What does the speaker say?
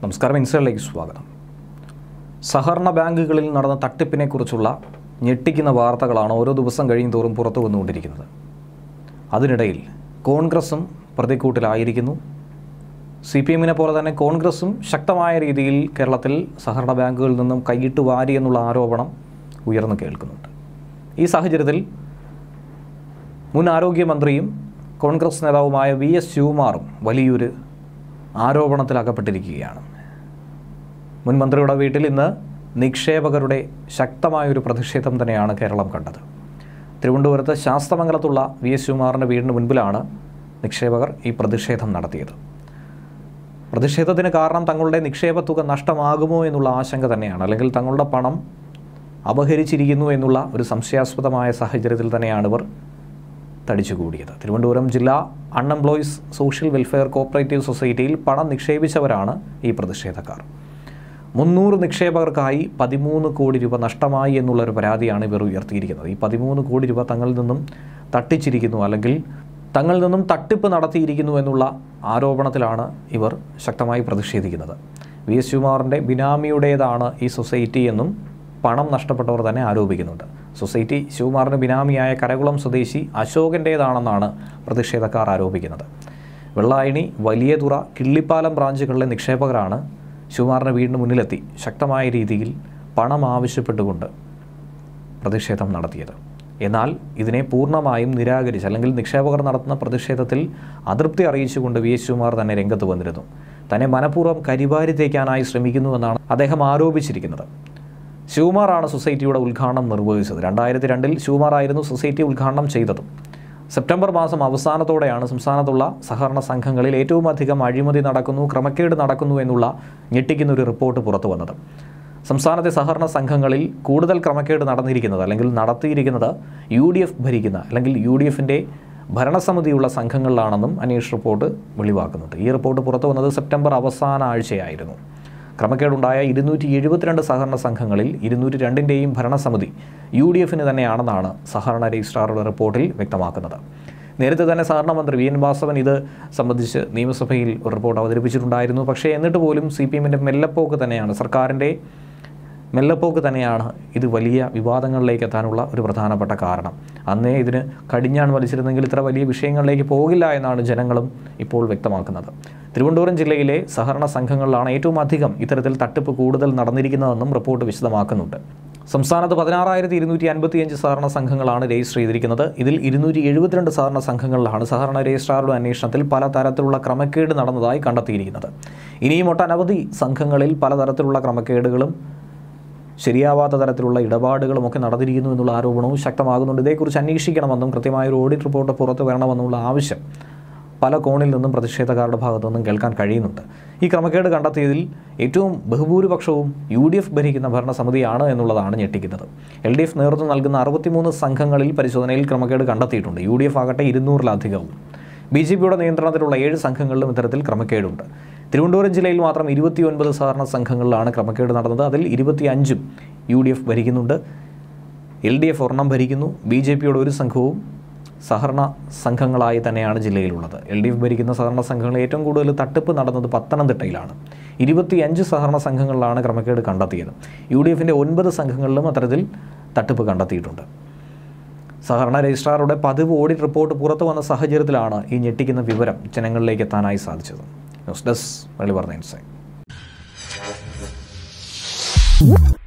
നമസ്കാരം ഇൻസൈഡിലേക്ക് സ്വാഗതം സഹകരണ ബാങ്കുകളിൽ നടന്ന തട്ടിപ്പിനെക്കുറിച്ചുള്ള ഞെട്ടിക്കുന്ന വാർത്തകളാണ് ഓരോ ദിവസം കഴിയും തോറും പുറത്തു വന്നുകൊണ്ടിരിക്കുന്നത് അതിനിടയിൽ കോൺഗ്രസും പ്രതിക്കൂട്ടിലായിരിക്കുന്നു സി പി എമ്മിനെ പോലെ തന്നെ കോൺഗ്രസും ശക്തമായ രീതിയിൽ കേരളത്തിൽ സഹകരണ ബാങ്കുകളിൽ നിന്നും കൈയിട്ട് വാരി എന്നുള്ള ആരോപണം ഉയർന്നു കേൾക്കുന്നുണ്ട് ഈ സാഹചര്യത്തിൽ മുൻ ആരോഗ്യമന്ത്രിയും കോൺഗ്രസ് നേതാവുമായ വി എസ് ശിവകുമാറും വലിയൊരു ആരോപണത്തിൽ അകപ്പെട്ടിരിക്കുകയാണ് മുൻ മന്ത്രിയുടെ വീട്ടിൽ ഇന്ന് നിക്ഷേപകരുടെ ശക്തമായൊരു പ്രതിഷേധം തന്നെയാണ് കേരളം കണ്ടത് തിരുവനന്തപുരത്ത് ശാസ്തമംഗലത്തുള്ള വി എസ് ശിവകുമാറിൻ്റെ വീടിന് മുൻപിലാണ് നിക്ഷേപകർ ഈ പ്രതിഷേധം നടത്തിയത് പ്രതിഷേധത്തിന് കാരണം തങ്ങളുടെ നിക്ഷേപ തുക നഷ്ടമാകുമോ എന്നുള്ള ആശങ്ക തന്നെയാണ് അല്ലെങ്കിൽ തങ്ങളുടെ പണം അപഹരിച്ചിരിക്കുന്നു എന്നുള്ള ഒരു സംശയാസ്പദമായ സാഹചര്യത്തിൽ തന്നെയാണ് ഇവർ തടിച്ചുകൂടിയത് തിരുവനന്തപുരം ജില്ലാ അൺഎംപ്ലോയീസ് സോഷ്യൽ വെൽഫെയർ കോപ്പറേറ്റീവ് സൊസൈറ്റിയിൽ പണം നിക്ഷേപിച്ചവരാണ് ഈ പ്രതിഷേധക്കാർ മുന്നൂറ് നിക്ഷേപകർക്കായി പതിമൂന്ന് കോടി രൂപ നഷ്ടമായി എന്നുള്ളൊരു പരാതിയാണ് ഇവർ ഉയർത്തിയിരിക്കുന്നത് ഈ പതിമൂന്ന് കോടി രൂപ തങ്ങളിൽ നിന്നും തട്ടിച്ചിരിക്കുന്നു അല്ലെങ്കിൽ തങ്ങളിൽ നിന്നും തട്ടിപ്പ് നടത്തിയിരിക്കുന്നു എന്നുള്ള ആരോപണത്തിലാണ് ഇവർ ശക്തമായി പ്രതിഷേധിക്കുന്നത് വി എസ് ശിവകുമാറിൻ്റെ ബിനാമിയുടേതാണ് ഈ സൊസൈറ്റി എന്നും പണം നഷ്ടപ്പെട്ടവർ തന്നെ ആരോപിക്കുന്നുണ്ട് സൊസൈറ്റി ശിവകുമാറിന് ബിനാമിയായ കരകുളം സ്വദേശി അശോകൻ്റേതാണെന്നാണ് പ്രതിഷേധക്കാർ ആരോപിക്കുന്നത് വെള്ളായണി വലിയതുറ കിള്ളിപ്പാലം ബ്രാഞ്ചുകളിലെ നിക്ഷേപകരാണ് ശിവകുമാറിൻ്റെ വീടിന് മുന്നിലെത്തി ശക്തമായ രീതിയിൽ പണം ആവശ്യപ്പെട്ടുകൊണ്ട് പ്രതിഷേധം നടത്തിയത് എന്നാൽ ഇതിനെ പൂർണ്ണമായും നിരാകരിച്ച് അല്ലെങ്കിൽ നിക്ഷേപകർ നടത്തുന്ന പ്രതിഷേധത്തിൽ അതൃപ്തി അറിയിച്ചുകൊണ്ട് വി എസ് ശിവകുമാർ തന്നെ രംഗത്ത് വന്നിരുന്നു തന്നെ മനഃപൂർവ്വം കരിവാരി തേക്കാനായി ശ്രമിക്കുന്നുവെന്നാണ് അദ്ദേഹം ആരോപിച്ചിരിക്കുന്നത് ശിവകുമാറാണ് സൊസൈറ്റിയുടെ ഉദ്ഘാടനം നിർവഹിച്ചത് രണ്ടായിരത്തി രണ്ടിൽ ശിവകുമാറായിരുന്നു സൊസൈറ്റി ഉദ്ഘാടനം ചെയ്തതും സെപ്റ്റംബർ മാസം അവസാനത്തോടെയാണ് സംസ്ഥാനത്തുള്ള സഹകരണ സംഘങ്ങളിൽ ഏറ്റവും അധികം അഴിമതി നടക്കുന്നു ക്രമക്കേട് നടക്കുന്നു എന്നുള്ള ഞെട്ടിക്കുന്ന ഒരു റിപ്പോർട്ട് പുറത്തു വന്നത് സംസ്ഥാനത്തെ സഹകരണ സംഘങ്ങളിൽ കൂടുതൽ ക്രമക്കേട് നടന്നിരിക്കുന്നത് അല്ലെങ്കിൽ നടത്തിയിരിക്കുന്നത് യു ഡി എഫ് ഭരിക്കുന്ന അല്ലെങ്കിൽ യു ഡി എഫിൻ്റെ ഭരണസമിതിയുള്ള സംഘങ്ങളിലാണെന്നും അന്വേഷണ റിപ്പോർട്ട് വെളിവാക്കുന്നുണ്ട് ഈ റിപ്പോർട്ട് പുറത്തു വന്നത് സെപ്റ്റംബർ അവസാന ആഴ്ചയായിരുന്നു ക്രമക്കേടുണ്ടായ ഇരുന്നൂറ്റി എഴുപത്തിരണ്ട് സഹകരണ സംഘങ്ങളിൽ ഇരുന്നൂറ്റി രണ്ടിൻ്റെയും ഭരണസമിതി യു ഡി എഫിന് തന്നെയാണെന്നാണ് സഹകരണ രജിസ്ട്രാറുടെ റിപ്പോർട്ടിൽ വ്യക്തമാക്കുന്നത് നേരത്തെ തന്നെ സഹകരണ മന്ത്രി വി എൻ വാസവൻ ഇത് സംബന്ധിച്ച് നിയമസഭയിൽ ഒരു റിപ്പോർട്ട് അവതരിപ്പിച്ചിട്ടുണ്ടായിരുന്നു പക്ഷേ എന്നിട്ട് പോലും സി പി എമ്മിൻ്റെ മെല്ലപ്പോക്ക് തന്നെയാണ് സർക്കാരിൻ്റെ മെല്ലപ്പോക്ക് തന്നെയാണ് ഇത് വലിയ വിവാദങ്ങളിലേക്ക് എത്താനുള്ള ഒരു പ്രധാനപ്പെട്ട കാരണം അന്നേ ഇതിന് കടിഞ്ഞാൺ വലിച്ചിരുന്നെങ്കിൽ ഇത്ര വലിയ വിഷയങ്ങളിലേക്ക് പോകില്ല എന്നാണ് ജനങ്ങളും ഇപ്പോൾ വ്യക്തമാക്കുന്നത് തിരുവനന്തപുരം ജില്ലയിലെ സഹകരണ സംഘങ്ങളിലാണ് ഏറ്റവും അധികം ഇത്തരത്തിൽ തട്ടിപ്പ് കൂടുതൽ നടന്നിരിക്കുന്നതെന്നും റിപ്പോർട്ട് വിശദമാക്കുന്നുണ്ട് സംസ്ഥാനത്ത് പതിനാറായിരത്തി ഇരുന്നൂറ്റി അൻപത്തിയഞ്ച് സഹകരണ സംഘങ്ങളാണ് രജിസ്റ്റർ ചെയ്തിരിക്കുന്നത് ഇതിൽ ഇരുന്നൂറ്റി എഴുപത്തിരണ്ട് സഹകരണ സംഘങ്ങളിലാണ് സഹകരണ രജിസ്ട്രാറുടെ അന്വേഷണത്തിൽ പല തരത്തിലുള്ള ക്രമക്കേട് നടന്നതായി കണ്ടെത്തിയിരിക്കുന്നത് ഇനിയും ഒട്ടനവധി സംഘങ്ങളിൽ പലതരത്തിലുള്ള ക്രമക്കേടുകളും ശരിയാവാത്ത തരത്തിലുള്ള ഇടപാടുകളും ഒക്കെ നടന്നിരിക്കുന്നു എന്നുള്ള ആരോപണവും ശക്തമാകുന്നുണ്ട് ഇതേക്കുറിച്ച് അന്വേഷിക്കണമെന്നും കൃത്യമായ ഒരു ഓഡിറ്റ് റിപ്പോർട്ട് പുറത്തു വരണമെന്നുള്ള ആവശ്യം പല കോണിൽ നിന്നും പ്രതിഷേധക്കാരുടെ ഭാഗത്തു നിന്നും കേൾക്കാൻ കഴിയുന്നുണ്ട് ഈ ക്രമക്കേട് കണ്ടെത്തിയതിൽ ഏറ്റവും ബഹുഭൂരിപക്ഷവും യു ഡി എഫ് ഭരിക്കുന്ന ഭരണസമിതിയാണ് എന്നുള്ളതാണ് ഞെട്ടിക്കുന്നത് എൽ ഡി എഫ് നേതൃത്വം നൽകുന്ന അറുപത്തിമൂന്ന് സംഘങ്ങളിൽ പരിശോധനയിൽ ക്രമക്കേട് കണ്ടെത്തിയിട്ടുണ്ട് യു ഡി എഫ് ആകട്ടെ ഇരുന്നൂറിലധികവും ബി ജെ പിയുടെ നിയന്ത്രണത്തിലുള്ള ഏഴ് സംഘങ്ങളിലും ഇത്തരത്തിൽ ക്രമക്കേടുണ്ട് തിരുവനന്തപുരം ജില്ലയിൽ മാത്രം ഇരുപത്തിയൊൻപത് സഹകരണ സംഘങ്ങളിലാണ് ക്രമക്കേട് നടന്നത് അതിൽ ഇരുപത്തിയഞ്ചും യു ഡി എഫ് ഭരിക്കുന്നുണ്ട് എൽ ഡി എഫ് ഒരെണ്ണം ഭരിക്കുന്നു ബി ജെ പിയുടെ ഒരു സംഘവും സഹകരണ സംഘങ്ങളായി തന്നെയാണ് ജില്ലയിലുള്ളത് എൽ ഡി എഫ് ഭരിക്കുന്ന സഹകരണ സംഘങ്ങളിൽ ഏറ്റവും കൂടുതൽ തട്ടിപ്പ് നടന്നത് പത്തനംതിട്ടയിലാണ് ഇരുപത്തിയഞ്ച് സഹകരണ സംഘങ്ങളിലാണ് ക്രമക്കേട് കണ്ടെത്തിയത് യു ഡി എഫിൻ്റെ ഒൻപത് സംഘങ്ങളിലും അത്തരത്തിൽ തട്ടിപ്പ് കണ്ടെത്തിയിട്ടുണ്ട് സഹകരണ രജിസ്ട്രാറുടെ പതിവ് ഓഡിറ്റ് റിപ്പോർട്ട് പുറത്തു വന്ന സാഹചര്യത്തിലാണ് ഈ ഞെട്ടിക്കുന്ന വിവരം ജനങ്ങളിലേക്ക് എത്താനായി സാധിച്ചത് ന്യൂസ് ഡെസ്ക് വെളിവർന്ന ഇൻസൈറ്റ്